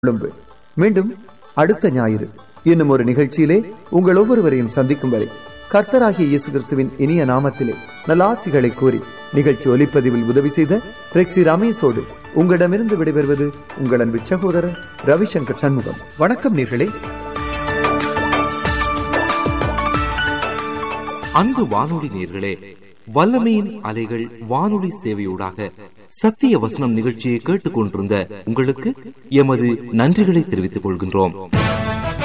கொழும்பு மீண்டும் அடுத்த ஞாயிறு இன்னும் ஒரு நிகழ்ச்சியிலே உங்கள் ஒவ்வொருவரையும் சந்திக்கும் வரை கர்த்தராகிய இயேசு கிறிஸ்துவின் இனிய நாமத்திலே நல்லாசிகளை கூறி நிகழ்ச்சி ஒலிப்பதிவில் உதவி செய்த ரெக்ஸி ரமேஷோடு உங்களிடமிருந்து விடைபெறுவது உங்கள் அன்பு சகோதரர் ரவிசங்கர் சண்முகம் வணக்கம் நீர்களே அன்பு வானொலி நேர்களே வல்லமையின் அலைகள் வானொலி சேவையூடாக சத்திய வசனம் நிகழ்ச்சியை கேட்டுக்கொண்டிருந்த உங்களுக்கு எமது நன்றிகளை தெரிவித்துக் கொள்கின்றோம்